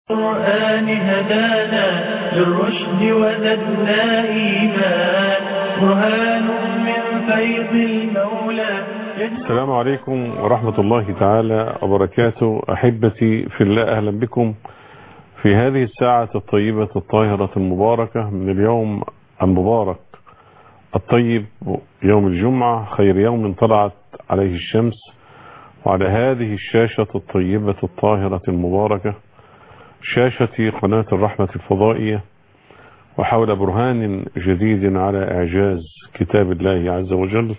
القرآن هدانا للرشد وزدنا إيمان برهان من فيض المولى السلام عليكم ورحمة الله تعالى وبركاته أحبتي في الله أهلا بكم في هذه الساعة الطيبة الطاهرة المباركة من اليوم المبارك الطيب يوم الجمعة خير يوم طلعت عليه الشمس وعلى هذه الشاشة الطيبة الطاهرة المباركة شاشة قناة الرحمة الفضائية وحول برهان جديد على إعجاز كتاب الله عز وجل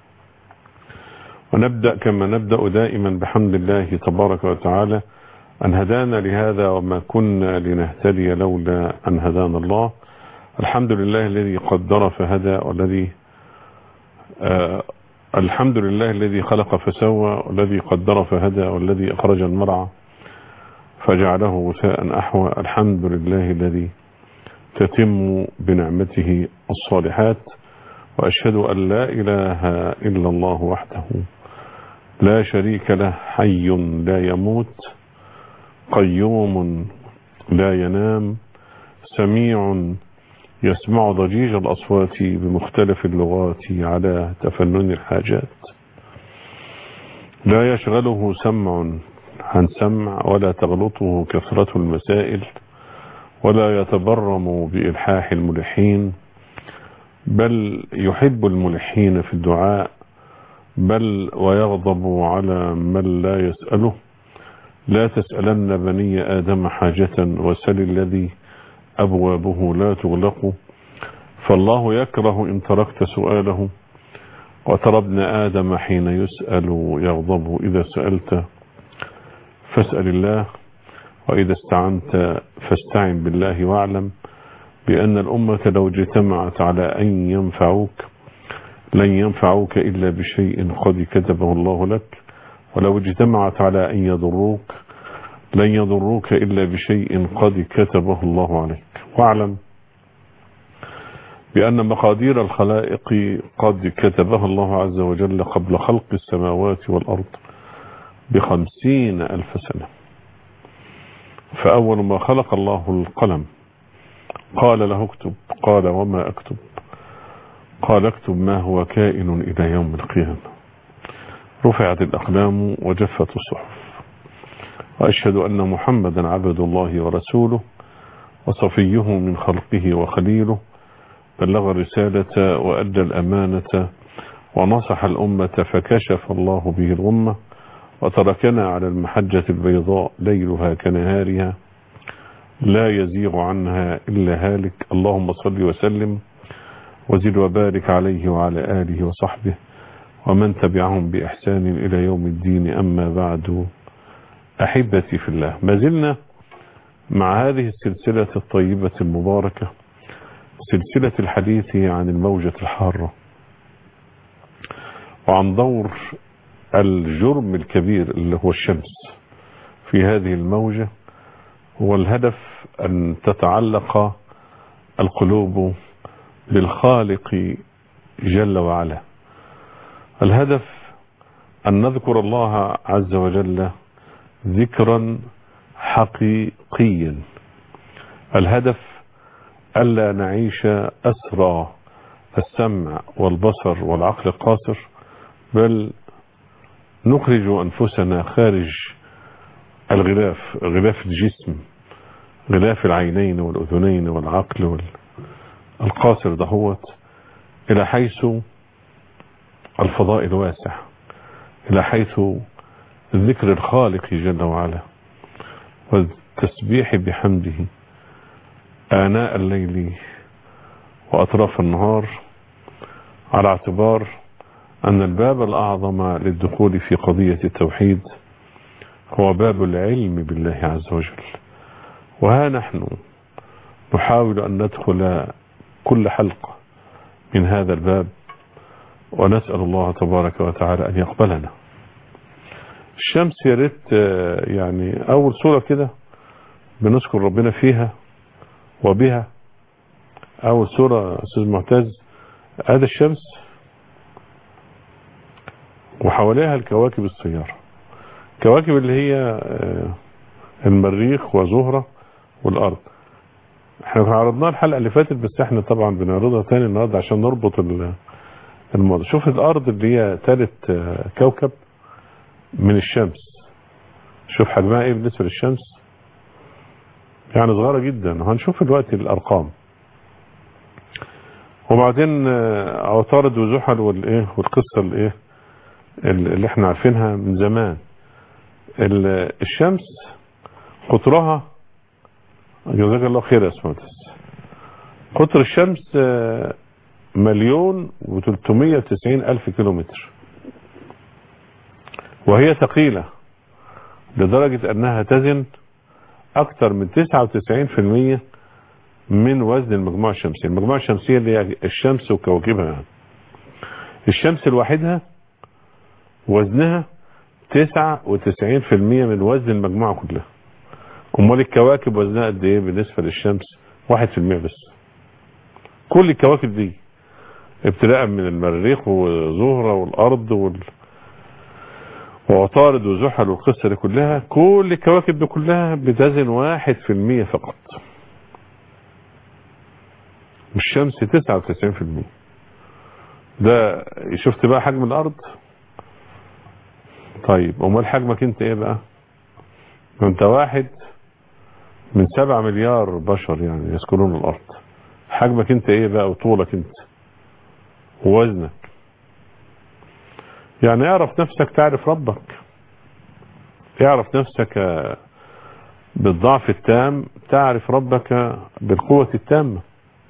ونبدأ كما نبدأ دائما بحمد الله تبارك وتعالى أن هدانا لهذا وما كنا لنهتدي لولا أن هدانا الله الحمد لله الذي قدر فهدى والذي آه الحمد لله الذي خلق فسوى والذي قدر فهدى والذي أخرج المرعى فجعله وثاء أحوى الحمد لله الذي تتم بنعمته الصالحات وأشهد أن لا إله إلا الله وحده لا شريك له حي لا يموت قيوم لا ينام سميع يسمع ضجيج الأصوات بمختلف اللغات على تفنن الحاجات لا يشغله سمع عن سمع ولا تغلطه كثرة المسائل ولا يتبرم بإلحاح الملحين بل يحب الملحين في الدعاء بل ويغضب على من لا يسأله لا تسألن بني آدم حاجة وسل الذي أبوابه لا تغلق فالله يكره إن تركت سؤاله وترى ابن آدم حين يسأل يغضب إذا سألت فاسأل الله وإذا استعنت فاستعن بالله واعلم بأن الأمة لو اجتمعت على أن ينفعوك لن ينفعوك إلا بشيء قد كتبه الله لك ولو اجتمعت على أن يضروك لن يضروك إلا بشيء قد كتبه الله عليك واعلم بأن مقادير الخلائق قد كتبها الله عز وجل قبل خلق السماوات والأرض بخمسين ألف سنة فأول ما خلق الله القلم قال له اكتب قال وما اكتب قال اكتب ما هو كائن إلى يوم القيامة رفعت الأقلام وجفت الصحف وأشهد أن محمدا عبد الله ورسوله وصفيه من خلقه وخليله بلغ الرسالة وأدى الأمانة ونصح الأمة فكشف الله به الغمة وتركنا على المحجة البيضاء ليلها كنهارها لا يزيغ عنها إلا هالك اللهم صل وسلم وزد وبارك عليه وعلى آله وصحبه ومن تبعهم بإحسان إلى يوم الدين أما بعد أحبتي في الله ما زلنا مع هذه السلسلة الطيبة المباركة سلسلة الحديث عن الموجة الحارة وعن دور الجرم الكبير اللي هو الشمس في هذه الموجة هو الهدف أن تتعلق القلوب بالخالق جل وعلا الهدف أن نذكر الله عز وجل ذكرا حقيقيا الهدف ألا نعيش أسرى السمع والبصر والعقل القاصر بل نخرج أنفسنا خارج الغلاف غلاف الجسم غلاف العينين والأذنين والعقل والقاصر دهوت إلى حيث الفضاء الواسع إلى حيث ذكر الخالق جل وعلا والتسبيح بحمده آناء الليل وأطراف النهار على اعتبار أن الباب الأعظم للدخول في قضية التوحيد هو باب العلم بالله عز وجل وها نحن نحاول أن ندخل كل حلقة من هذا الباب ونسأل الله تبارك وتعالى أن يقبلنا الشمس يا ريت يعني أول سورة كده بنذكر ربنا فيها وبها أول سورة أستاذ معتز هذا الشمس وحواليها الكواكب السيارة الكواكب اللي هي المريخ وزهرة والارض احنا كنا عرضناها الحلقه اللي فاتت بس احنا طبعا بنعرضها تاني النهارده عشان نربط ال- الموضوع شوف الارض اللي هي ثالث كوكب من الشمس شوف حجمها ايه بالنسبه للشمس يعني صغيره جدا وهنشوف دلوقتي الارقام وبعدين آه، عطارد وزحل والايه والقصه الايه اللي احنا عارفينها من زمان ال- الشمس قطرها جزاك الله خير يا اسماعيل قطر الشمس آه، مليون وتلتمية وتسعين ألف كيلومتر وهي ثقيلة لدرجة أنها تزن أكثر من 99% من وزن المجموعة الشمسية المجموعة الشمسية اللي هي الشمس وكواكبها يعني. الشمس لوحدها وزنها 99% من وزن المجموعة كلها امال الكواكب وزنها قد ايه بالنسبة للشمس 1% بس كل الكواكب دي ابتداء من المريخ وزهرة والارض وال... وعطارد وزحل والقصة دي كلها كل الكواكب دي كلها بتزن واحد في المية فقط والشمس تسعة وتسعين في المية ده شفت بقى حجم الارض طيب امال حجمك انت ايه بقى ما انت واحد من سبعة مليار بشر يعني يسكنون الارض حجمك انت ايه بقى وطولك انت ووزنك يعني اعرف نفسك تعرف ربك اعرف نفسك بالضعف التام تعرف ربك بالقوة التامة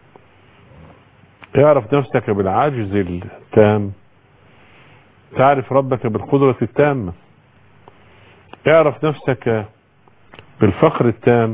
اعرف نفسك بالعجز التام تعرف ربك بالقدرة التامة اعرف نفسك بالفقر التام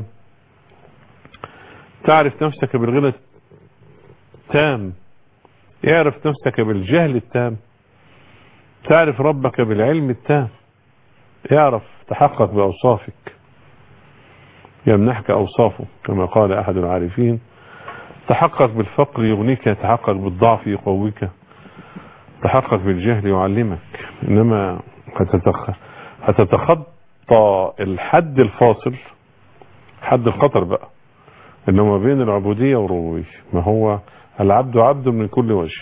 تعرف نفسك بالغنى التام اعرف نفسك بالجهل التام تعرف ربك بالعلم التام اعرف تحقق بأوصافك يمنحك أوصافه كما قال أحد العارفين تحقق بالفقر يغنيك تحقق بالضعف يقويك تحقق بالجهل يعلمك إنما هتتخ... هتتخطى الحد الفاصل حد الخطر بقى إنما بين العبودية والربوبية ما هو العبد عبد من كل وجه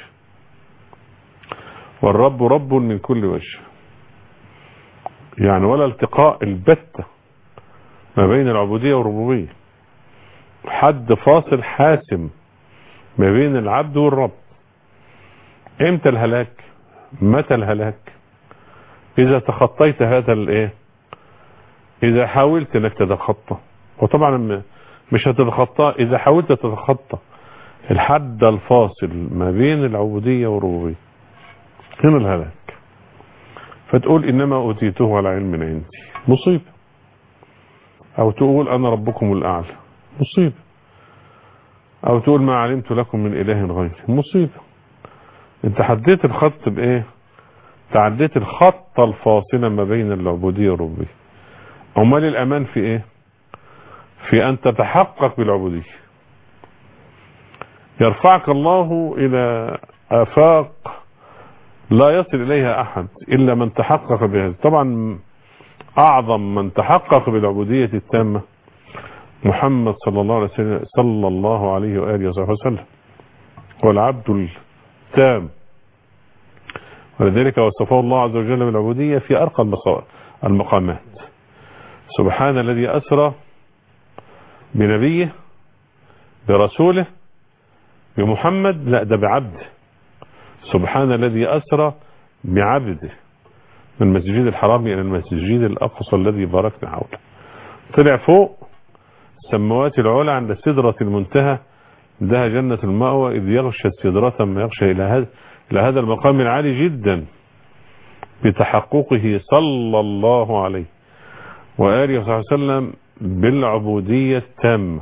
والرب رب من كل وجه يعني ولا التقاء البتة ما بين العبودية والربوبية حد فاصل حاسم ما بين العبد والرب امتى الهلاك متى الهلاك اذا تخطيت هذا الايه اذا حاولت انك تتخطى وطبعا مش هتتخطى اذا حاولت تتخطى الحد الفاصل ما بين العبودية والربوبية هنا الهلاك فتقول انما اوتيته على علم عندي مصيبة او تقول انا ربكم الاعلى مصيبة او تقول ما علمت لكم من اله غيري مصيبة انت حديت الخط بايه تعديت الخط الفاصل ما بين العبودية والربوبية امال الامان في ايه في ان تتحقق بالعبودية يرفعك الله الى افاق لا يصل اليها احد الا من تحقق بهذا طبعا اعظم من تحقق بالعبودية التامة محمد صلى الله عليه وسلم صلى الله عليه وآله وصحبه وسلم هو العبد التام ولذلك وصفه الله عز وجل بالعبودية في أرقى المقامات سبحان الذي أسرى بنبيه برسوله بمحمد لا ده بعبده سبحان الذي أسرى بعبده من المسجد الحرام إلى المسجد الأقصى الذي باركنا حوله طلع فوق السماوات العلى عند السدرة المنتهى ده جنة المأوى إذ يغشى السدرة ما يغشى إلى هذا إلى هذا المقام العالي جدا بتحققه صلى الله عليه وآله وصحبه وسلم بالعبودية التامة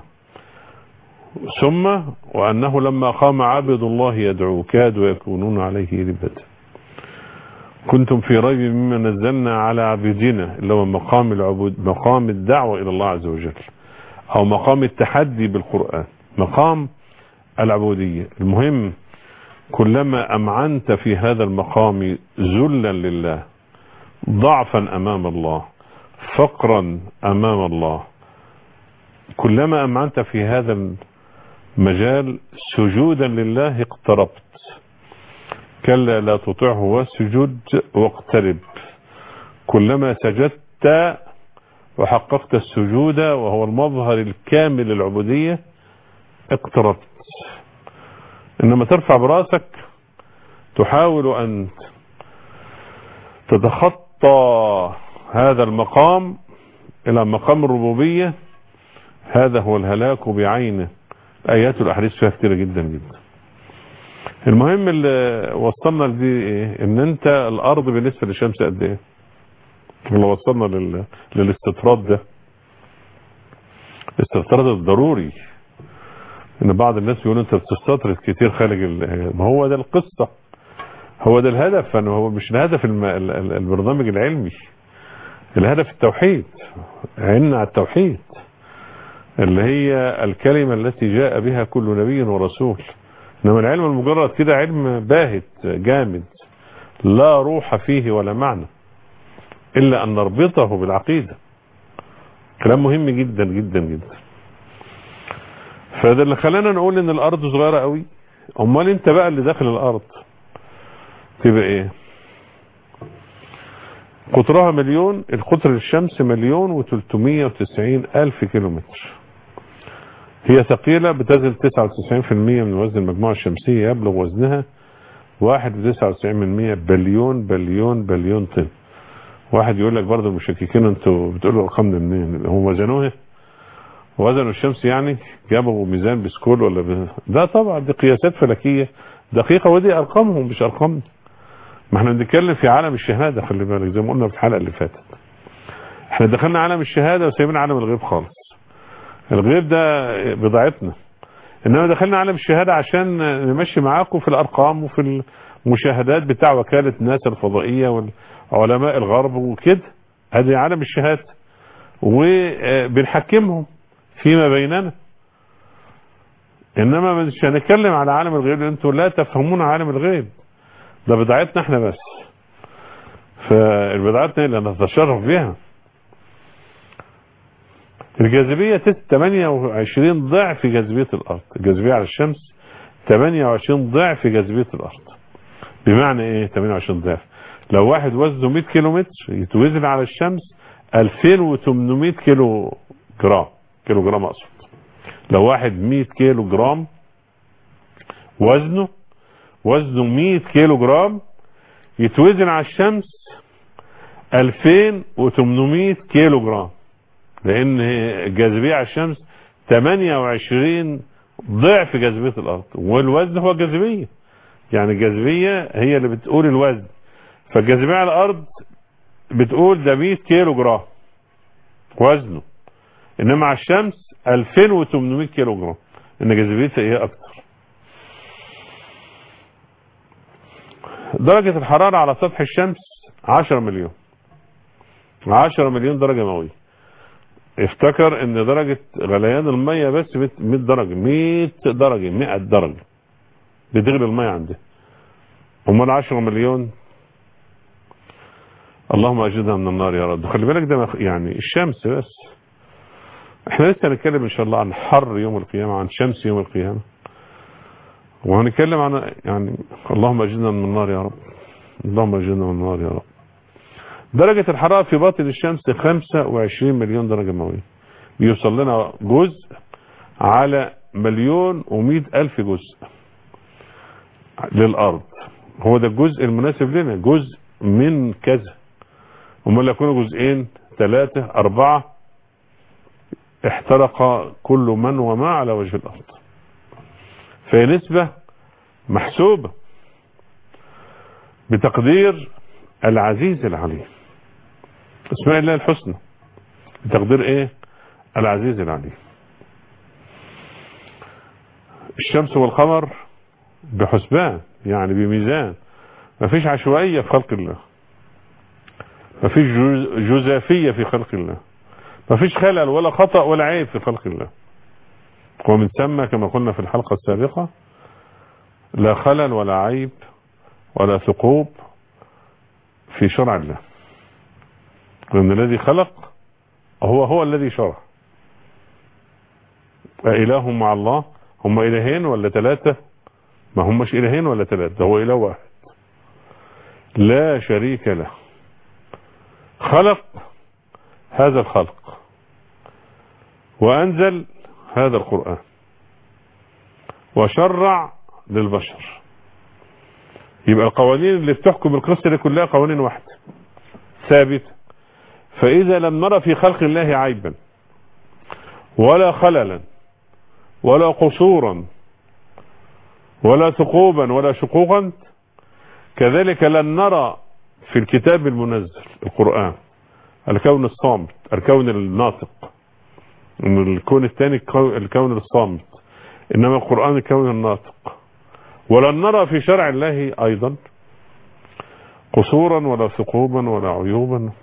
ثم وأنه لما قام عبد الله يدعو كادوا يكونون عليه لبدا كنتم في ريب مما نزلنا على عبدنا اللي هو مقام العبود مقام الدعوة إلى الله عز وجل أو مقام التحدي بالقرآن مقام العبودية المهم كلما أمعنت في هذا المقام ذلا لله ضعفا أمام الله فقرا أمام الله كلما أمعنت في هذا المجال سجودا لله اقتربت كلا لا تطعه واسجد واقترب كلما سجدت وحققت السجود وهو المظهر الكامل للعبودية اقتربت انما ترفع براسك تحاول ان تتخطى هذا المقام الى مقام الربوبية هذا هو الهلاك بعينه الايات والاحاديث فيها كتيرة جدا جدا المهم اللي وصلنا لدي ايه ان انت الارض بالنسبة للشمس قد ايه اللي وصلنا لل... للاستطراد ده الاستطراد الضروري ان بعض الناس بيقولوا انت بتستطرد كتير خارج ال... ما هو ده القصة هو ده الهدف أنا هو مش الهدف الم... ال- ال- البرنامج العلمي الهدف التوحيد عنا على التوحيد اللي هي الكلمة التي جاء بها كل نبي ورسول انما العلم المجرد كده علم باهت جامد لا روح فيه ولا معنى الا ان نربطه بالعقيدة كلام مهم جدا جدا جدا فده اللي خلانا نقول ان الارض صغيرة قوي امال انت بقى اللي داخل الارض تبقى ايه قطرها مليون القطر الشمس مليون وتلتمية وتسعين الف كيلومتر هي ثقيلة بتزن 99% من وزن المجموعة الشمسية يبلغ وزنها 1.99% بليون بليون بليون طن واحد يقول لك برضه المشككين انتوا بتقولوا الارقام دي منين هم وزنوها وزنوا الشمس يعني جابوا ميزان بسكول ولا ب... ده طبعا دي قياسات فلكية دقيقة ودي ارقامهم مش ارقامنا ما احنا بنتكلم في عالم الشهادة خلي بالك زي ما قلنا في الحلقة اللي فاتت احنا دخلنا عالم الشهادة وسايبين عالم الغيب خالص الغيب ده بضاعتنا انما دخلنا عالم الشهادة عشان نمشي معاكم في الارقام وفي المشاهدات بتاع وكالة ناسا الفضائية وعلماء الغرب وكده هذه عالم الشهادة وبنحكمهم فيما بيننا انما مش هنتكلم على عالم الغيب انتوا لا تفهمون عالم الغيب ده بضاعتنا احنا بس فالبضاعتنا اللي نتشرف بها الجاذبية 28 ضعف جاذبية الأرض الجاذبية على الشمس 28 ضعف جاذبية الأرض بمعنى ايه 28 ضعف لو واحد وزنه 100 كيلو متر يتوزن على الشمس 2800 كيلو جرام كيلو جرام أقصد لو واحد 100 كيلو جرام وزنه وزنه 100 كيلو جرام يتوزن على الشمس 2800 كيلو جرام لان الجاذبية على الشمس 28 ضعف جاذبية الارض والوزن هو الجاذبية يعني الجاذبية هي اللي بتقول الوزن فالجاذبية على الارض بتقول ده 100 كيلو جرام وزنه انما على الشمس 2800 كيلو جرام ان جاذبيتها ايه اكتر درجة الحرارة على سطح الشمس 10 مليون 10 مليون درجة مئوية افتكر ان درجة غليان المية بس 100 درجة 100 درجة 100 درجة بتغلي المية عندها امال 10 مليون اللهم اجدها من النار يا رب خلي بالك ده يعني الشمس بس احنا لسه هنتكلم ان شاء الله عن حر يوم القيامة عن شمس يوم القيامة وهنتكلم عن يعني اللهم اجدنا من النار يا رب اللهم اجدنا من النار يا رب درجة الحرارة في باطن الشمس 25 مليون درجة مئوية بيوصل لنا جزء على مليون ومئة ألف جزء للأرض هو ده الجزء المناسب لنا جزء من كذا وما يكونوا جزئين ثلاثة أربعة احترق كل من وما على وجه الأرض فهي نسبة محسوبة بتقدير العزيز العليم اسماء الله الحسنى بتقدير ايه العزيز العليم الشمس والقمر بحسبان يعني بميزان مفيش عشوائية في خلق الله مفيش جزافية في خلق الله مفيش خلل ولا خطأ ولا عيب في خلق الله ومن ثم كما قلنا في الحلقة السابقة لا خلل ولا عيب ولا ثقوب في شرع الله لأن الذي خلق هو هو الذي شرع إله مع الله هم إلهين ولا ثلاثة ما همش إلهين ولا ثلاثة ده هو إله واحد لا شريك له خلق هذا الخلق وأنزل هذا القرآن وشرع للبشر يبقى القوانين اللي بتحكم القصة دي كلها قوانين واحدة ثابتة فإذا لم نرى في خلق الله عيبا ولا خللا ولا قصورا ولا ثقوبا ولا شقوقا كذلك لن نرى في الكتاب المنزل القرآن الكون الصامت الكون الناطق الكون الثاني الكون الصامت إنما القرآن الكون الناطق ولن نرى في شرع الله أيضا قصورا ولا ثقوبا ولا عيوبا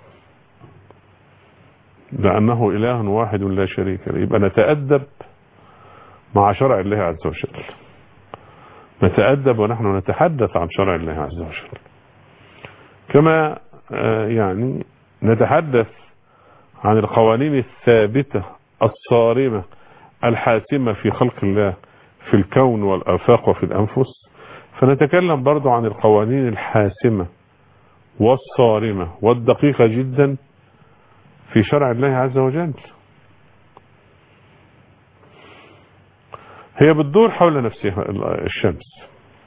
لأنه إله واحد لا شريك له يبقى نتأدب مع شرع الله عز وجل نتأدب ونحن نتحدث عن شرع الله عز وجل كما يعني نتحدث عن القوانين الثابتة الصارمة الحاسمة في خلق الله في الكون والآفاق وفي الأنفس فنتكلم برضو عن القوانين الحاسمة والصارمة والدقيقة جدا في شرع الله عز وجل هي بتدور حول نفسها الشمس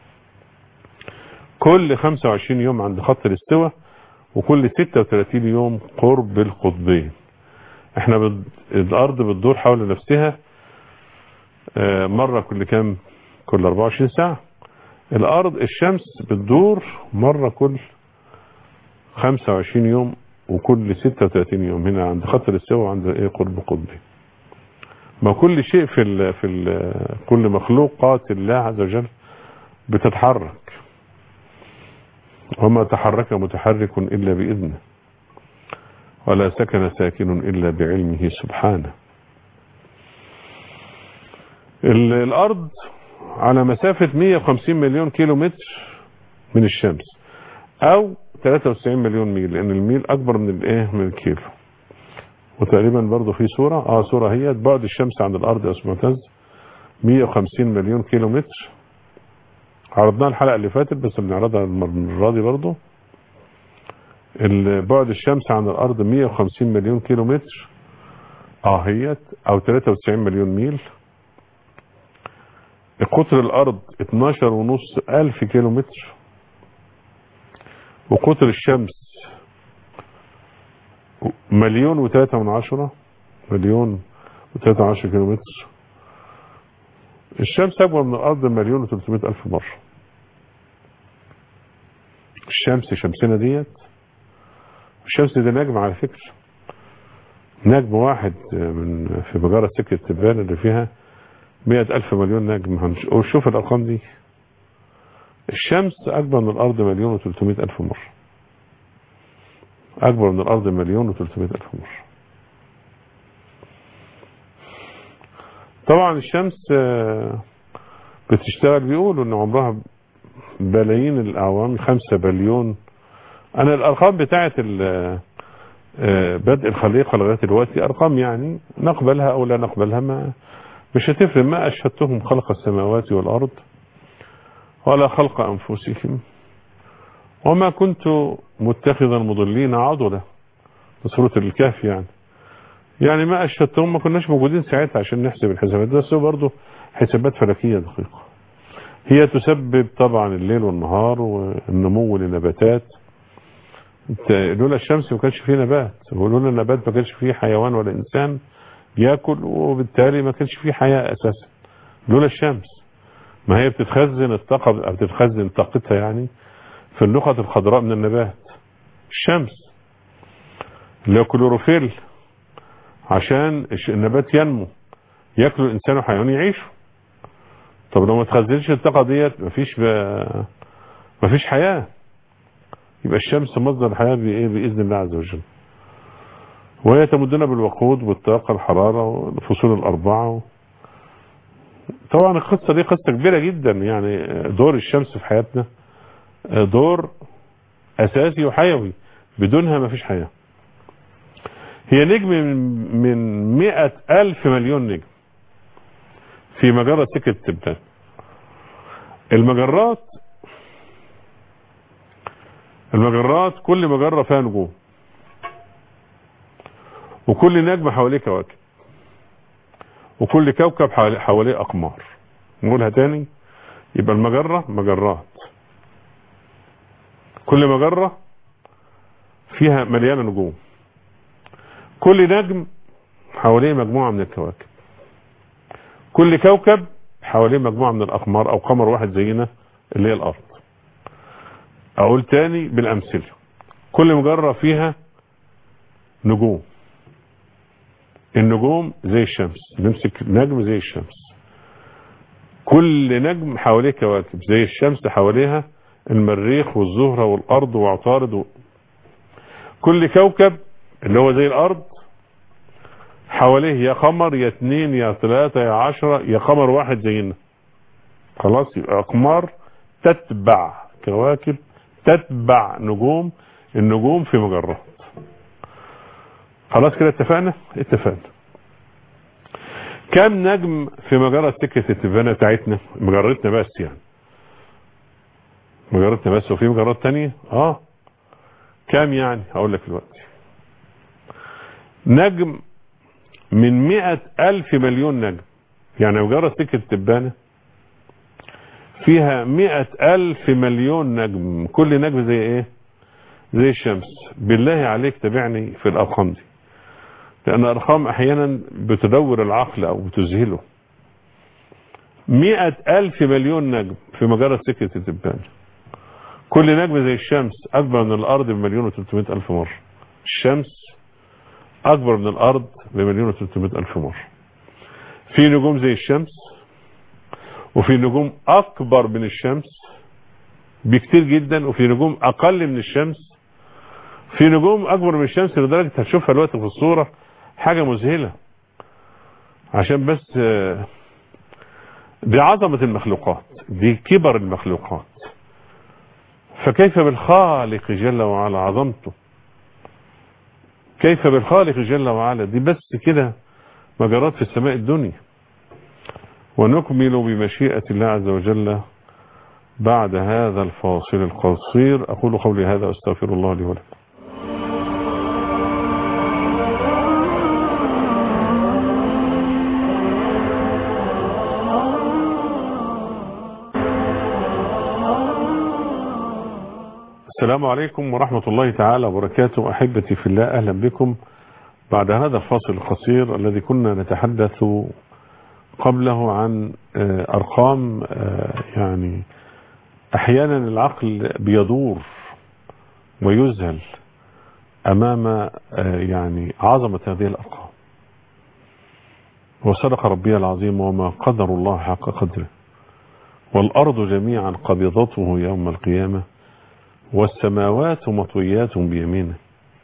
كل 25 يوم عند خط الاستواء وكل 36 يوم قرب القطبين احنا بد... الارض بتدور حول نفسها مرة كل كام كل 24 ساعة الارض الشمس بتدور مرة كل 25 يوم وكل 36 يوم هنا عند خط الاستواء وعند ايه قرب قطبين ما كل شيء في ال في ال كل مخلوقات الله عز وجل بتتحرك وما تحرك متحرك إلا بإذنه ولا سكن ساكن إلا بعلمه سبحانه الأرض على مسافة 150 مليون كيلو متر من الشمس أو 93 مليون ميل لأن الميل أكبر من الإيه من الكيلو وتقريبا برضو في صورة اه صورة هي بعد الشمس عن الارض يا اسم معتز 150 مليون كيلو متر عرضناها الحلقة اللي فاتت بس بنعرضها المرة دي برضو بعد الشمس عن الارض 150 مليون كيلو متر اه هي او 93 مليون ميل قطر الارض 12 ونص الف كيلو متر وقطر الشمس مليون وثلاثة من عشرة مليون وثلاثة من عشرة كيلو متر الشمس أكبر من الأرض مليون وثلاثمائة ألف مرة الشمس شمسنا ديت الشمس ده نجم على فكرة نجم واحد من في مجرة سكة تبان اللي فيها مئة ألف مليون نجم وشوف الأرقام دي الشمس أكبر من الأرض مليون وثلاثمائة ألف مرة أكبر من الأرض مليون وثلاثمائة ألف مرة طبعا الشمس بتشتغل بيقولوا ان عمرها بلايين الاعوام خمسة بليون انا الارقام بتاعت بدء الخليقة لغاية دلوقتي ارقام يعني نقبلها او لا نقبلها ما مش هتفرق ما اشهدتهم خلق السماوات والارض ولا خلق انفسهم وما كنت متخذا مضلين عضلا في سورة الكهف يعني يعني ما أشهدتهم ما كناش موجودين ساعتها عشان نحسب الحسابات بس برضه حسابات فلكية دقيقة هي تسبب طبعا الليل والنهار والنمو للنباتات لولا الشمس ما كانش فيه نبات ولولا النبات ما كانش فيه حيوان ولا إنسان ياكل وبالتالي ما كانش فيه حياة أساسا لولا الشمس ما هي بتتخزن الطاقة بتتخزن طاقتها يعني في النقط الخضراء من النبات الشمس اللي هو كلوروفيل عشان النبات ينمو ياكلوا الانسان وحيوان يعيشوا طب لو ما تخزنش الطاقه ديت مفيش ب... مفيش حياه يبقى الشمس مصدر الحياه بايه باذن الله عز وجل وهي تمدنا بالوقود والطاقه الحراره والفصول الاربعه طبعا القصه دي قصه كبيره جدا يعني دور الشمس في حياتنا دور اساسي وحيوي بدونها مفيش حياه هي نجم من مئة ألف مليون نجم في مجرة سكة التبان المجرات المجرات كل مجرة فيها نجوم وكل نجم حواليه كواكب وكل كوكب حواليه أقمار نقولها تاني يبقى المجرة مجرات كل مجرة فيها مليانة نجوم كل نجم حواليه مجموعة من الكواكب كل كوكب حواليه مجموعة من الأقمار أو قمر واحد زينا اللي هي الأرض أقول تاني بالأمثلة كل مجرة فيها نجوم النجوم زي الشمس نمسك نجم زي الشمس كل نجم حواليه كواكب زي الشمس حواليها المريخ والزهرة والأرض وعطارد و... كل كوكب اللي هو زي الأرض حواليه يا قمر يا اتنين يا ثلاثة يا عشرة يا قمر واحد زينا خلاص يبقى أقمار تتبع كواكب تتبع نجوم النجوم في مجرات خلاص كده اتفقنا اتفقنا كم نجم في مجرة سكة التفانة بتاعتنا مجرتنا بس يعني مجرتنا بس وفي مجرات تانية اه كام يعني هقول لك دلوقتي نجم من مئة ألف مليون نجم يعني مجرة سكة التبانة فيها مئة ألف مليون نجم كل نجم زي ايه زي الشمس بالله عليك تابعني في الأرقام دي لأن الأرقام أحيانا بتدور العقل أو بتذهله مئة ألف مليون نجم في مجرة سكة التبانة كل نجم زي الشمس أكبر من الأرض بمليون وثلاثمائة ألف مرة الشمس أكبر من الأرض بمليون وثلاثمائة ألف مرة في نجوم زي الشمس وفي نجوم أكبر من الشمس بكتير جدا وفي نجوم أقل من الشمس في نجوم أكبر من الشمس لدرجة هتشوفها دلوقتي في الصورة حاجة مذهلة عشان بس دي عظمة المخلوقات دي كبر المخلوقات فكيف بالخالق جل وعلا عظمته كيف بالخالق جل وعلا دي بس كده مجرات في السماء الدنيا ونكمل بمشيئة الله عز وجل بعد هذا الفاصل القصير أقول قولي هذا أستغفر الله لي ولكم السلام عليكم ورحمة الله تعالى وبركاته أحبتي في الله أهلا بكم بعد هذا الفاصل القصير الذي كنا نتحدث قبله عن أرقام يعني أحيانا العقل بيدور ويذهل أمام يعني عظمة هذه الأرقام وصدق ربي العظيم وما قدر الله حق قدره والأرض جميعا قبضته يوم القيامة والسماوات مطويات بيمينه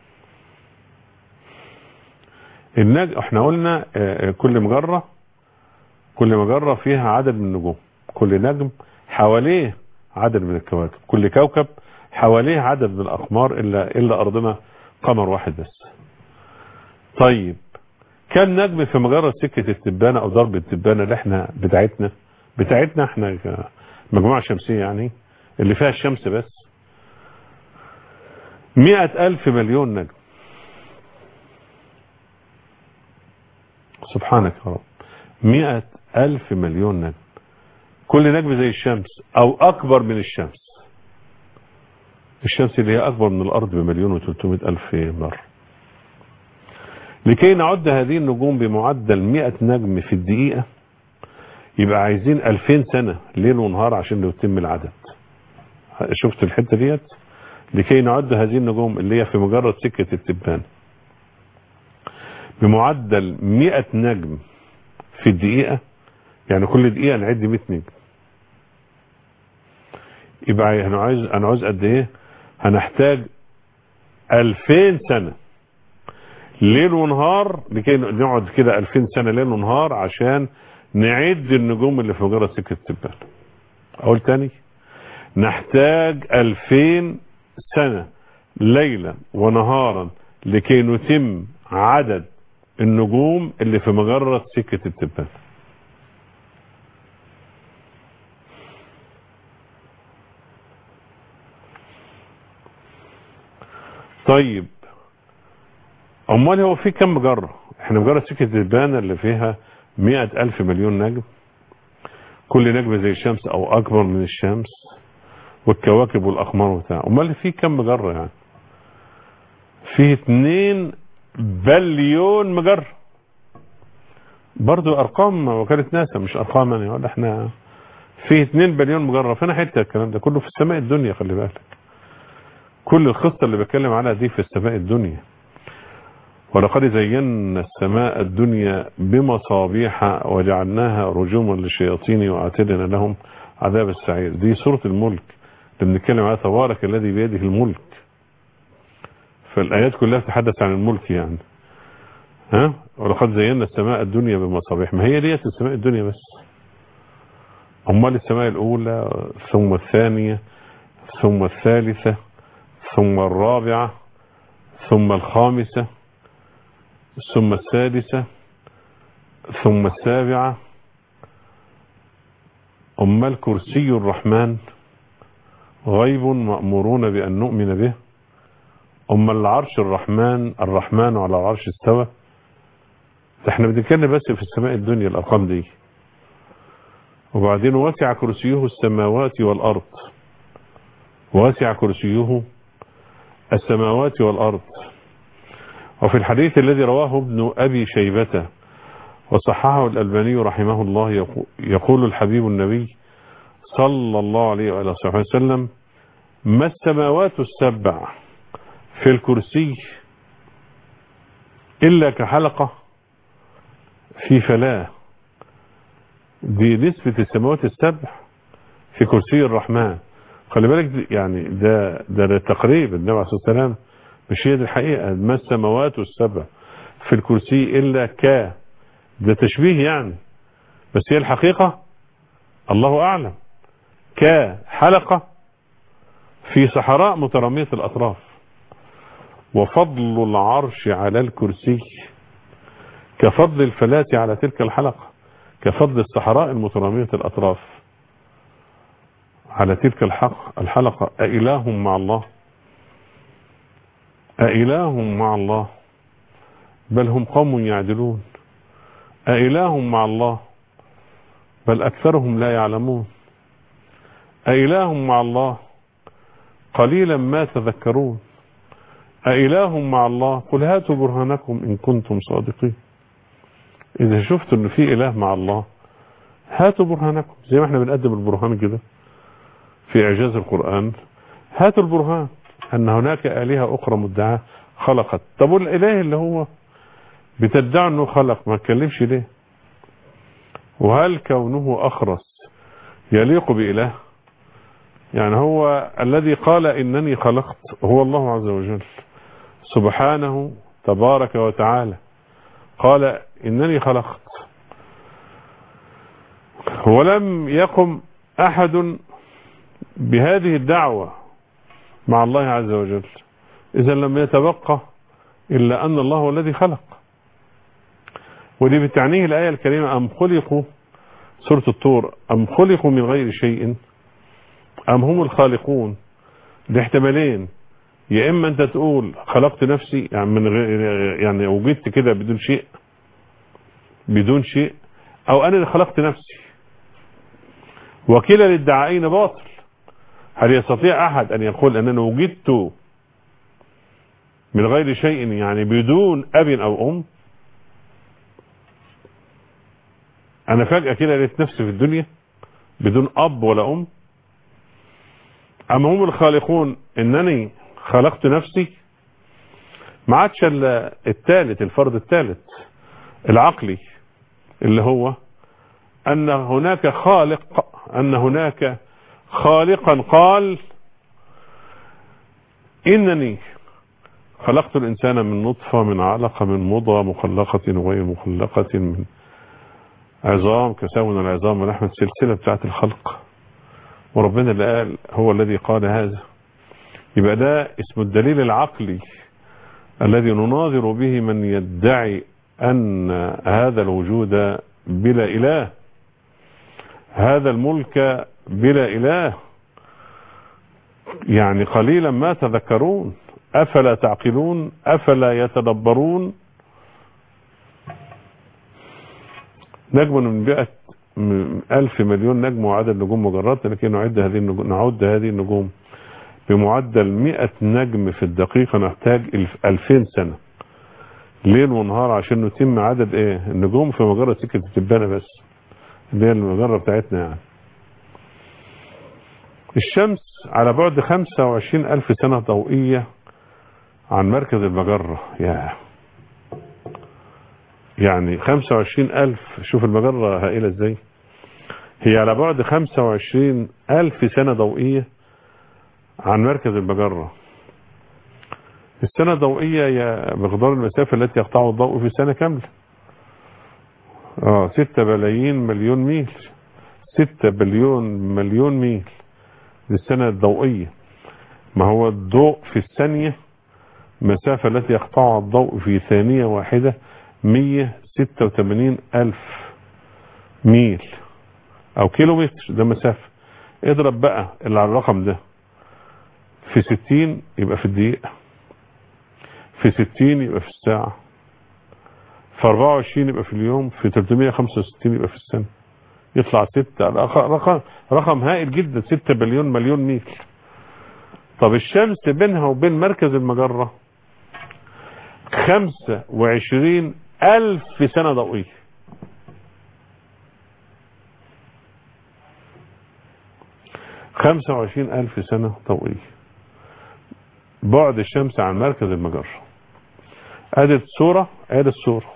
النج... احنا قلنا كل مجرة كل مجرة فيها عدد من النجوم كل نجم حواليه عدد من الكواكب كل كوكب حواليه عدد من الأقمار إلا, إلا أرضنا قمر واحد بس طيب كم نجم في مجرة سكة التبانة أو ضرب التبانة اللي احنا بتاعتنا بتاعتنا احنا مجموعة شمسية يعني اللي فيها الشمس بس مئة ألف مليون نجم سبحانك يا رب مئة ألف مليون نجم كل نجم زي الشمس أو أكبر من الشمس الشمس اللي هي أكبر من الأرض بمليون وثلاثمائة ألف مرة لكي نعد هذه النجوم بمعدل مئة نجم في الدقيقة يبقى عايزين ألفين سنة ليل ونهار عشان يتم العدد شفت الحتة ديت لكي نعد هذه النجوم اللي هي في مجرد سكة التبان بمعدل 100 نجم في الدقيقة يعني كل دقيقة نعد 100 نجم يبقى انا عايز انا عايز قد ايه هنحتاج 2000 سنة ليل ونهار لكي نقعد كده 2000 سنة ليل ونهار عشان نعد النجوم اللي في مجرد سكة التبان اقول تاني نحتاج 2000 سنة ليلا ونهارا لكي نتم عدد النجوم اللي في مجرة سكة التبان طيب امال هو في كم مجرة احنا مجرة سكة البانة اللي فيها مئة الف مليون نجم كل نجمة زي الشمس او اكبر من الشمس والكواكب والاقمار وبتاع امال في كم مجرة يعني في 2 بليون مجرة برضو ارقام وكالة ناسا مش ارقام يعني ولا احنا في 2 بليون مجرة فين حتة الكلام ده كله في السماء الدنيا خلي بالك كل الخطة اللي بتكلم عنها دي في السماء الدنيا ولقد زينا السماء الدنيا بمصابيح وجعلناها رجوما للشياطين واعتدنا لهم عذاب السعير دي سورة الملك اللي بنتكلم عليها تبارك الذي بيده الملك فالآيات كلها تتحدث عن الملك يعني ها ولقد زينا السماء الدنيا بمصابيح ما هي ديت السماء الدنيا بس امال السماء الاولى ثم الثانية ثم الثالثة ثم الرابعة ثم الخامسة ثم السادسة ثم السابعة امال كرسي الرحمن غيب مأمورون بأن نؤمن به أما العرش الرحمن الرحمن على العرش استوى احنا بنتكلم بس في السماء الدنيا الأرقام دي وبعدين وسع كرسيه السماوات والأرض وسع كرسيه السماوات والأرض وفي الحديث الذي رواه ابن أبي شيبة وصححه الألباني رحمه الله يقول الحبيب النبي صلى الله عليه وآله وسلم ما السماوات السبع في الكرسي إلا كحلقة في فلاة دي نسبة السماوات السبع في كرسي الرحمن خلي بالك يعني ده ده, ده تقريب النبي عليه الصلاة والسلام مش هي دي الحقيقة ما السماوات السبع في الكرسي إلا ك ده تشبيه يعني بس هي الحقيقة الله أعلم كحلقة في صحراء مترامية الأطراف وفضل العرش على الكرسي كفضل الفلاة على تلك الحلقة كفضل الصحراء المترامية الأطراف على تلك الحق الحلقة أإله مع الله أإله مع الله بل هم قوم يعدلون أإله مع الله بل أكثرهم لا يعلمون أإله مع الله قليلا ما تذكرون أإله مع الله قل هاتوا برهانكم إن كنتم صادقين إذا شفتوا أن في إله مع الله هاتوا برهانكم زي ما احنا بنقدم البرهان كده في إعجاز القرآن هاتوا البرهان أن هناك آلهة أخرى مدعاة خلقت طب والإله اللي هو بتدعي أنه خلق ما تكلمش ليه وهل كونه أخرس يليق بإله يعني هو الذي قال إنني خلقت هو الله عز وجل سبحانه تبارك وتعالى قال إنني خلقت ولم يقم أحد بهذه الدعوة مع الله عز وجل إذا لم يتبقى إلا أن الله هو الذي خلق ودي بتعنيه الآية الكريمة أم خلقوا سورة الطور أم خلقوا من غير شيء أم هم الخالقون دي احتمالين يا إما أنت تقول خلقت نفسي يعني من غير يعني وجدت كده بدون شيء بدون شيء أو أنا اللي خلقت نفسي وكلا الادعائين باطل هل يستطيع أحد أن يقول أن أنا وجدت من غير شيء يعني بدون أب أو أم أنا فجأة كده لقيت نفسي في الدنيا بدون أب ولا أم أما هم الخالقون إنني خلقت نفسي ما عادش الا الثالث الفرد الثالث العقلي اللي هو أن هناك خالق أن هناك خالقا قال إنني خلقت الإنسان من نطفة من علقة من مضغة مخلقة وغير مخلقة من عظام كساون العظام ولحم السلسلة بتاعت الخلق وربنا اللي قال هو الذي قال هذا يبقى ده اسم الدليل العقلي الذي نناظر به من يدعي أن هذا الوجود بلا إله هذا الملك بلا إله يعني قليلا ما تذكرون أفلا تعقلون أفلا يتدبرون نجم من مئة ألف مليون نجم وعدد نجوم مجرات لكن نعد هذه النجوم نعد هذه النجوم بمعدل 100 نجم في الدقيقة نحتاج 2000 سنة ليل ونهار عشان نتم عدد ايه النجوم في مجرة سكة التبانة بس اللي هي المجرة بتاعتنا يعني الشمس على بعد 25 ألف سنة ضوئية عن مركز المجرة يا يعني 25 ألف شوف المجرة هائلة ازاي هي على بعد 25 ألف سنة ضوئية عن مركز المجرة السنة الضوئية هي مقدار المسافة التي يقطعها الضوء في سنة كاملة اه 6 بلايين مليون ميل 6 بليون مليون ميل للسنة الضوئية ما هو الضوء في الثانية مسافة التي يقطعها الضوء في ثانية واحدة 186 ألف ميل أو كيلومتر ده مسافة اضرب بقى اللي على الرقم ده في 60 يبقى في الدقيقة في 60 يبقى في الساعة في 24 يبقى في اليوم في 365 يبقى في السنة يطلع 6 رقم رقم هائل جدا 6 بليون مليون ميل طب الشمس بينها وبين مركز المجرة 25 ألف سنة ضوئية خمسة وعشرين ألف سنة ضوئية بعد الشمس عن مركز المجرة ادي الصورة ادي الصورة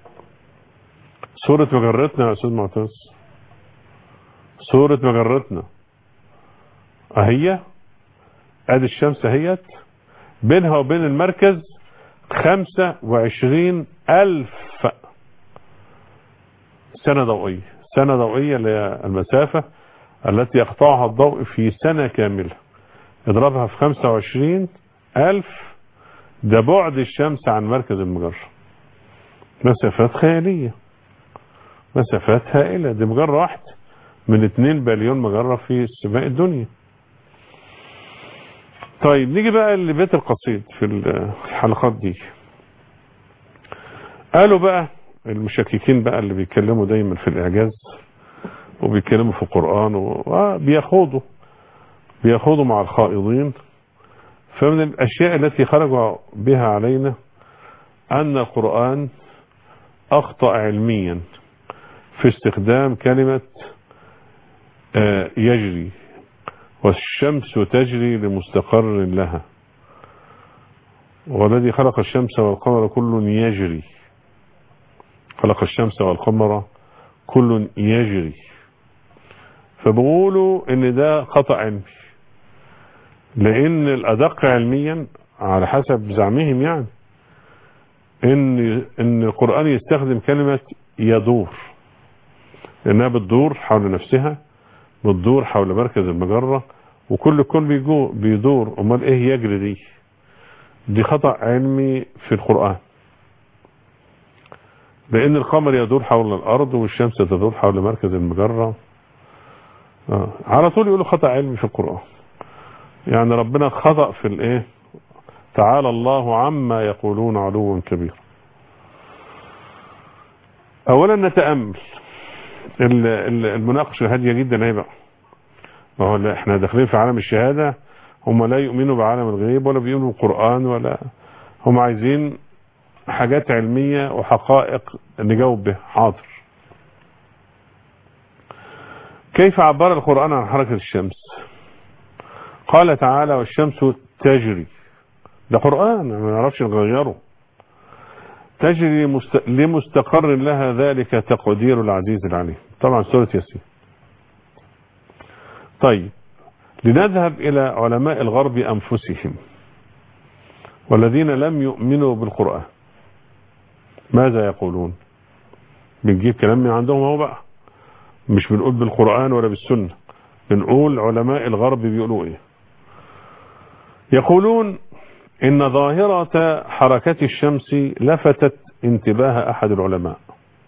صورة مجرتنا يا استاذ معتز صورة مجرتنا اهي ادي الشمس اهيت بينها وبين المركز خمسة وعشرين الف سنة ضوئية سنة ضوئية للمسافة التي يقطعها الضوء في سنة كاملة اضربها في خمسة وعشرين ألف ده بعد الشمس عن مركز المجرة مسافات خيالية مسافات هائلة دي مجرة واحدة من 2 بليون مجرة في السماء الدنيا طيب نيجي بقى لبيت القصيد في الحلقات دي قالوا بقى المشككين بقى اللي بيتكلموا دايما في الإعجاز وبيتكلموا في القرآن وبيخوضوا بيخوضوا مع الخائضين فمن الأشياء التي خرجوا بها علينا أن القرآن أخطأ علميا في استخدام كلمة يجري والشمس تجري لمستقر لها والذي خلق الشمس والقمر كل يجري خلق الشمس والقمر كل يجري فبقولوا ان ده خطأ علمي لان الادق علميا على حسب زعمهم يعني ان ان القرآن يستخدم كلمة يدور لانها بتدور حول نفسها بتدور حول مركز المجرة وكل كون بيدور امال ايه يجري دي دي خطأ علمي في القرآن لان القمر يدور حول الارض والشمس تدور حول مركز المجرة آه. على طول يقولوا خطأ علمي في القرآن يعني ربنا خطأ في الايه تعالى الله عما يقولون علوا كبير اولا نتأمل المناقشة هادية جدا اهي بقى ما هو احنا داخلين في عالم الشهادة هم لا يؤمنوا بعالم الغيب ولا بيؤمنوا بالقرآن ولا هم عايزين حاجات علمية وحقائق نجاوب بها حاضر كيف عبر القرآن عن حركة الشمس قال تعالى والشمس تجري ده قرآن ما نعرفش نغيره تجري مست... لمستقر لها ذلك تقدير العزيز العليم طبعا سورة ياسين طيب لنذهب إلى علماء الغرب أنفسهم والذين لم يؤمنوا بالقرآن ماذا يقولون بنجيب كلام من عندهم هو بقى مش بنقول بالقرآن ولا بالسنة بنقول علماء الغرب بيقولوا ايه يقولون ان ظاهرة حركة الشمس لفتت انتباه احد العلماء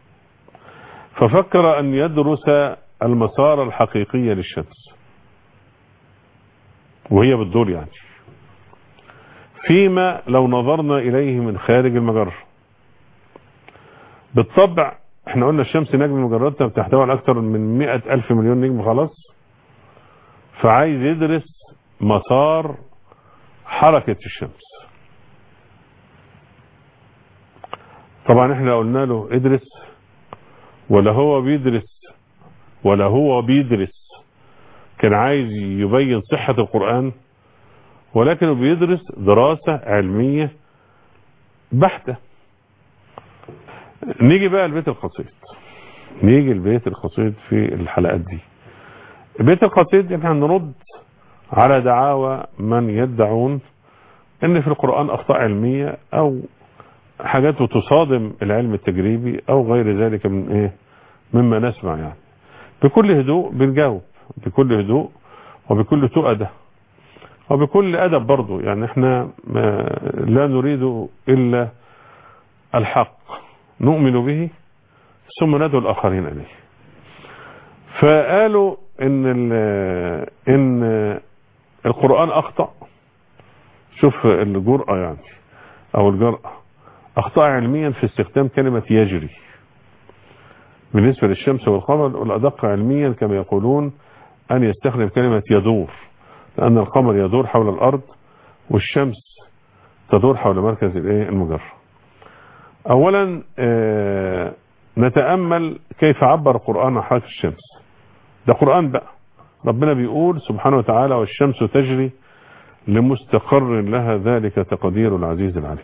ففكر ان يدرس المسار الحقيقي للشمس وهي بتدور يعني فيما لو نظرنا إليه من خارج المجرة بالطبع احنا قلنا الشمس نجم مجرتها بتحتوي على أكثر من مئة ألف مليون نجم خلاص فعايز يدرس مسار حركة الشمس طبعا احنا قلنا له ادرس ولا هو بيدرس ولا هو بيدرس كان عايز يبين صحة القرآن ولكنه بيدرس دراسة علمية بحتة نيجي بقى البيت القصيد نيجي البيت القصيد في الحلقات دي البيت القصيد احنا هنرد على دعاوى من يدعون ان في القرآن اخطاء علمية او حاجات تصادم العلم التجريبي او غير ذلك من ايه مما نسمع يعني بكل هدوء بنجاوب بكل هدوء وبكل تؤدة وبكل أدب برضو يعني احنا لا نريد إلا الحق نؤمن به ثم ندعو الآخرين إليه فقالوا إن, إن القرآن أخطأ شوف الجرأة يعني أو الجرأة أخطأ علميا في استخدام كلمة يجري بالنسبة للشمس والقمر والأدق علميا كما يقولون أن يستخدم كلمة يدور لأن القمر يدور حول الأرض والشمس تدور حول مركز المجرة أولا نتأمل كيف عبر القرآن عن حركة الشمس ده قرآن بقى ربنا بيقول سبحانه وتعالى والشمس تجري لمستقر لها ذلك تقدير العزيز العليم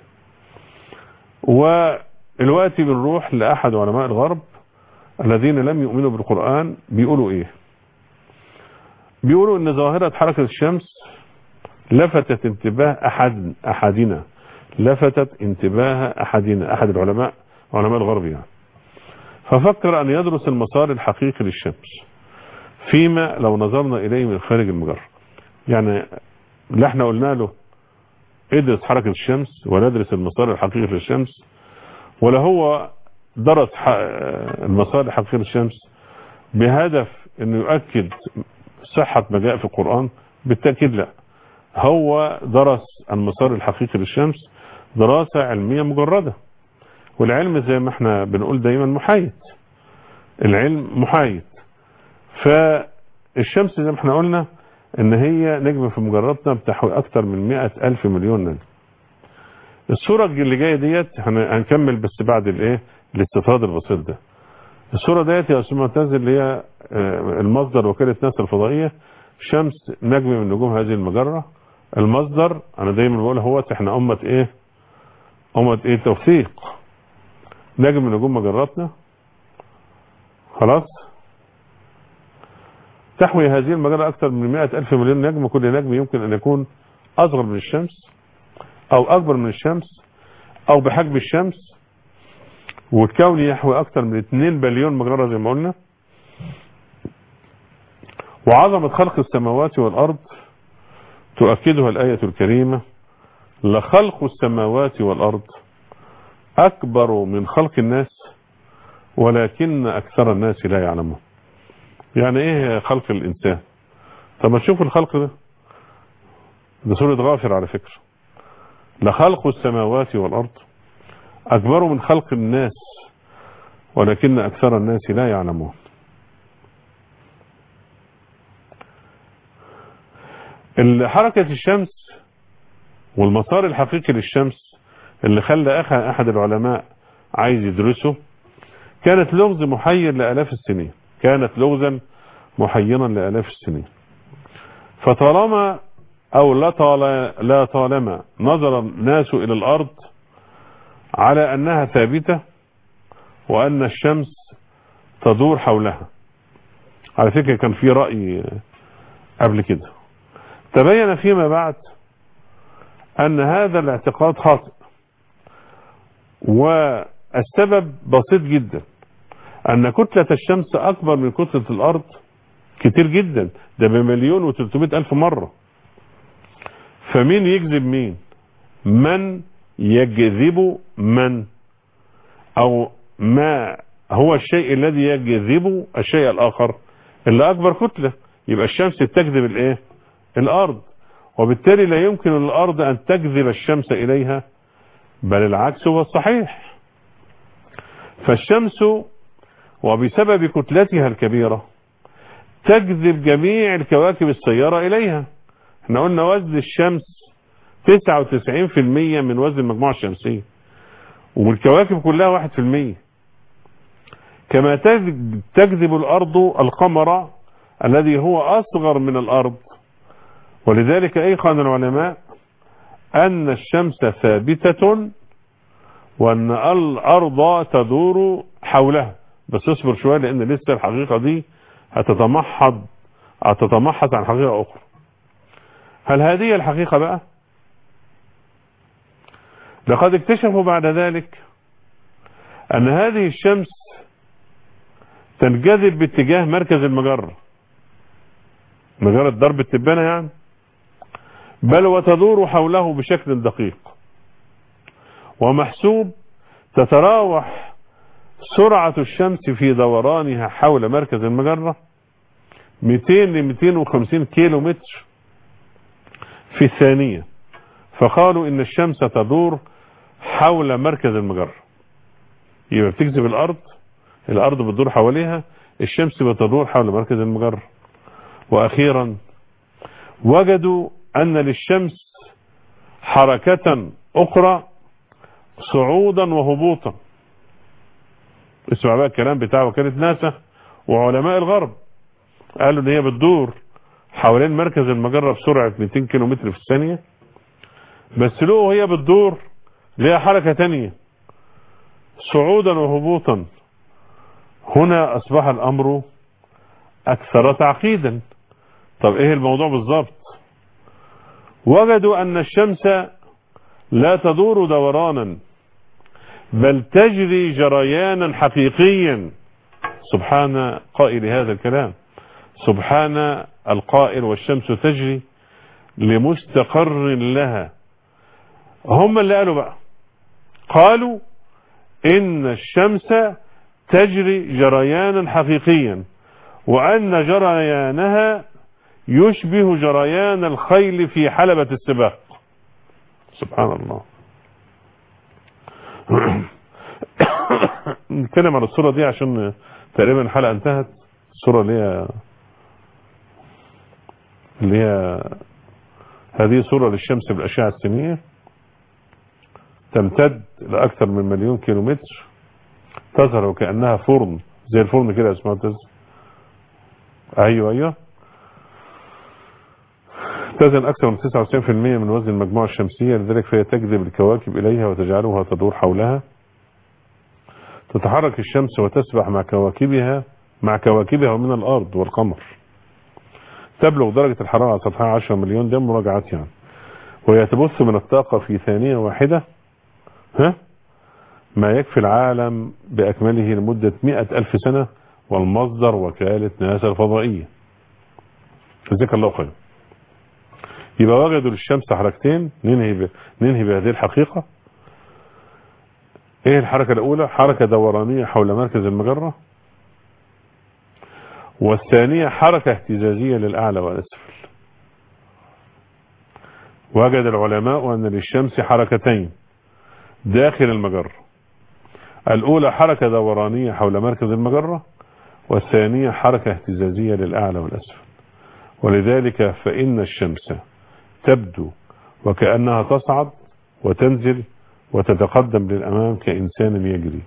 والوقت بنروح لأحد علماء الغرب الذين لم يؤمنوا بالقرآن بيقولوا ايه بيقولوا ان ظاهرة حركة الشمس لفتت انتباه احد احدنا لفتت انتباه احدنا احد العلماء علماء الغرب يعني ففكر ان يدرس المسار الحقيقي للشمس فيما لو نظرنا اليه من خارج المجرة يعني اللي احنا قلنا له ادرس حركة الشمس ولا ادرس المسار الحقيقي للشمس ولا هو درس المسار الحقيقي للشمس بهدف انه يؤكد صحة ما جاء في القرآن بالتأكيد لا هو درس المسار الحقيقي للشمس دراسة علمية مجردة والعلم زي ما احنا بنقول دايما محايد العلم محايد فالشمس زي ما احنا قلنا ان هي نجم في مجرتنا بتحوي اكتر من مئة الف مليون نجم الصورة اللي جاية ديت هنكمل بس بعد الايه الاستطراد البسيط ده الصورة ديت يا أستاذ معتز اللي هي المصدر وكالة ناسا الفضائية شمس نجم من نجوم هذه المجرة المصدر أنا دايما بقول هو احنا أمة إيه أمة إيه توثيق نجم من نجوم مجراتنا خلاص تحوي هذه المجرة أكثر من مئة ألف مليون نجم كل نجم يمكن أن يكون أصغر من الشمس أو أكبر من الشمس أو بحجم الشمس والكون يحوي أكثر من 2 بليون مجرة زي ما قلنا وعظمة خلق السماوات والأرض تؤكدها الآية الكريمة لخلق السماوات والأرض أكبر من خلق الناس ولكن أكثر الناس لا يعلمون يعني إيه خلق الإنسان طب ما تشوف الخلق ده ده سورة غافر على فكرة لخلق السماوات والأرض أكبر من خلق الناس ولكن أكثر الناس لا يعلمون حركة الشمس والمسار الحقيقي للشمس اللي خلى أحد العلماء عايز يدرسه كانت لغز محير لآلاف السنين كانت لغزا محيرا لآلاف السنين فطالما أو لا, طال لا طالما نظر الناس إلى الأرض على أنها ثابتة وأن الشمس تدور حولها على فكرة كان في رأي قبل كده تبين فيما بعد أن هذا الاعتقاد خاطئ والسبب بسيط جدا أن كتلة الشمس أكبر من كتلة الأرض كتير جدا ده بمليون وتلتمائة ألف مرة فمين يجذب مين من يجذب من او ما هو الشيء الذي يجذب الشيء الاخر اللي اكبر كتلة يبقى الشمس تجذب الايه الارض وبالتالي لا يمكن للأرض أن تجذب الشمس إليها بل العكس هو الصحيح فالشمس وبسبب كتلتها الكبيرة تجذب جميع الكواكب السيارة إليها احنا قلنا وزن الشمس 99% من وزن المجموعة الشمسية والكواكب كلها 1% كما تجذب الأرض القمر الذي هو أصغر من الأرض ولذلك أيقن العلماء أن الشمس ثابتة وأن الأرض تدور حولها بس اصبر شوية لأن لسه الحقيقة دي هتتمحض هتتمحض عن حقيقة أخرى هل هذه الحقيقة بقى لقد اكتشفوا بعد ذلك أن هذه الشمس تنجذب باتجاه مركز المجرة مجرة ضرب التبانة يعني بل وتدور حوله بشكل دقيق ومحسوب تتراوح سرعة الشمس في دورانها حول مركز المجرة 200 ل 250 كيلو متر في الثانية فقالوا ان الشمس تدور حول مركز المجرة يبقى بتجذب الارض الارض بتدور حواليها الشمس بتدور حول مركز المجرة واخيرا وجدوا ان للشمس حركة اخرى صعودا وهبوطا اسمع بقى الكلام بتاع وكالة ناسا وعلماء الغرب قالوا ان هي بتدور حوالين مركز المجرة بسرعة 200 كيلو متر في الثانية بس له وهي بتدور ليها حركة تانية صعودا وهبوطا هنا اصبح الامر اكثر تعقيدا طب ايه الموضوع بالظبط وجدوا ان الشمس لا تدور دورانا بل تجري جريانا حقيقيا سبحان قائل هذا الكلام سبحان القائل والشمس تجري لمستقر لها هم اللي قالوا بقى قالوا ان الشمس تجري جريانا حقيقيا وان جريانها يشبه جريان الخيل في حلبة السباق سبحان الله نتكلم عن الصورة دي عشان تقريبا الحلقة انتهت الصورة اللي هي اللي هي هذه صورة للشمس بالأشعة السينية تمتد لأكثر من مليون كيلو متر تظهر وكأنها فرن زي الفرن كده اسمها تز أيوه أيوه تزن أكثر من 99% من وزن المجموعة الشمسية لذلك فهي تجذب الكواكب إليها وتجعلها تدور حولها تتحرك الشمس وتسبح مع كواكبها مع كواكبها من الأرض والقمر تبلغ درجة الحرارة على سطحها 10 مليون ده مراجعات يعني وهي تبث من الطاقة في ثانية واحدة ها ما يكفي العالم بأكمله لمدة مئة ألف سنة والمصدر وكالة ناسا الفضائية جزاك الله خير يبقى وجدوا للشمس حركتين ننهي ب... ننهي بهذه الحقيقة ايه الحركة الاولى حركة دورانية حول مركز المجرة والثانية حركة اهتزازية للأعلى والأسفل وجد العلماء أن للشمس حركتين داخل المجرة الأولى حركة دورانية حول مركز المجرة والثانية حركة اهتزازية للأعلى والأسفل ولذلك فإن الشمس تبدو وكأنها تصعد وتنزل وتتقدم للأمام كإنسان يجري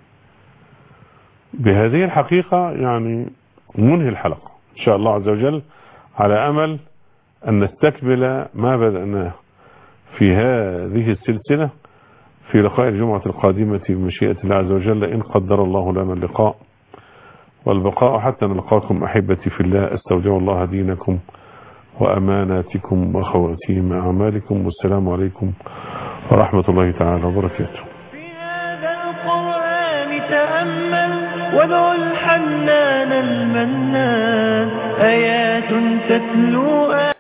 بهذه الحقيقة يعني منهي الحلقة إن شاء الله عز وجل على أمل أن نستكمل ما بدأناه في هذه السلسلة في لقاء الجمعة القادمة بمشيئة الله عز وجل إن قدر الله لنا اللقاء والبقاء حتى نلقاكم أحبتي في الله أستودع الله دينكم وأماناتكم وخواتيم أعمالكم والسلام عليكم ورحمة الله تعالى وبركاته في هذا القرآن تأمل وادع الحنان المنان آيات تتلو